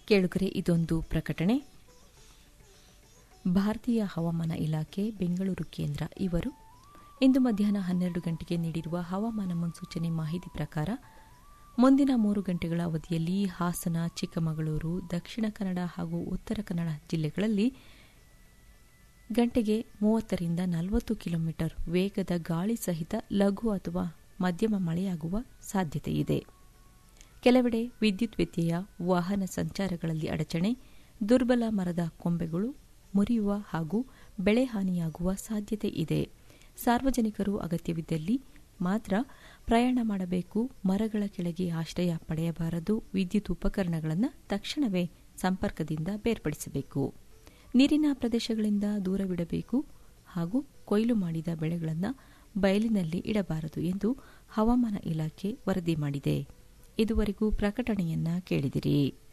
ಕೇಳುಗರೆ ಇದೊಂದು ಪ್ರಕಟಣೆ ಭಾರತೀಯ ಹವಾಮಾನ ಇಲಾಖೆ ಬೆಂಗಳೂರು ಕೇಂದ್ರ ಇವರು ಇಂದು ಮಧ್ಯಾಹ್ನ ಹನ್ನೆರಡು ಗಂಟೆಗೆ ನೀಡಿರುವ ಹವಾಮಾನ ಮುನ್ಸೂಚನೆ ಮಾಹಿತಿ ಪ್ರಕಾರ ಮುಂದಿನ ಮೂರು ಗಂಟೆಗಳ ಅವಧಿಯಲ್ಲಿ ಹಾಸನ ಚಿಕ್ಕಮಗಳೂರು ದಕ್ಷಿಣ ಕನ್ನಡ ಹಾಗೂ ಉತ್ತರ ಕನ್ನಡ ಜಿಲ್ಲೆಗಳಲ್ಲಿ ಗಂಟೆಗೆ ಮೂವತ್ತರಿಂದ ನಲವತ್ತು ಕಿಲೋಮೀಟರ್ ವೇಗದ ಗಾಳಿ ಸಹಿತ ಲಘು ಅಥವಾ ಮಧ್ಯಮ ಮಳೆಯಾಗುವ ಸಾಧ್ಯತೆಯಿದೆ ಕೆಲವೆಡೆ ವಿದ್ಯುತ್ ವ್ಯತ್ಯಯ ವಾಹನ ಸಂಚಾರಗಳಲ್ಲಿ ಅಡಚಣೆ ದುರ್ಬಲ ಮರದ ಕೊಂಬೆಗಳು ಮುರಿಯುವ ಹಾಗೂ ಬೆಳೆ ಹಾನಿಯಾಗುವ ಸಾಧ್ಯತೆ ಇದೆ ಸಾರ್ವಜನಿಕರು ಅಗತ್ಯವಿದ್ದಲ್ಲಿ ಮಾತ್ರ ಪ್ರಯಾಣ ಮಾಡಬೇಕು ಮರಗಳ ಕೆಳಗೆ ಆಶ್ರಯ ಪಡೆಯಬಾರದು ವಿದ್ಯುತ್ ಉಪಕರಣಗಳನ್ನು ತಕ್ಷಣವೇ ಸಂಪರ್ಕದಿಂದ ಬೇರ್ಪಡಿಸಬೇಕು ನೀರಿನ ಪ್ರದೇಶಗಳಿಂದ ದೂರವಿಡಬೇಕು ಹಾಗೂ ಕೊಯ್ಲು ಮಾಡಿದ ಬೆಳೆಗಳನ್ನು ಬಯಲಿನಲ್ಲಿ ಇಡಬಾರದು ಎಂದು ಹವಾಮಾನ ಇಲಾಖೆ ವರದಿ ಮಾಡಿದೆ ಇದುವರೆಗೂ ಪ್ರಕಟಣೆಯನ್ನ ಕೇಳಿದಿರಿ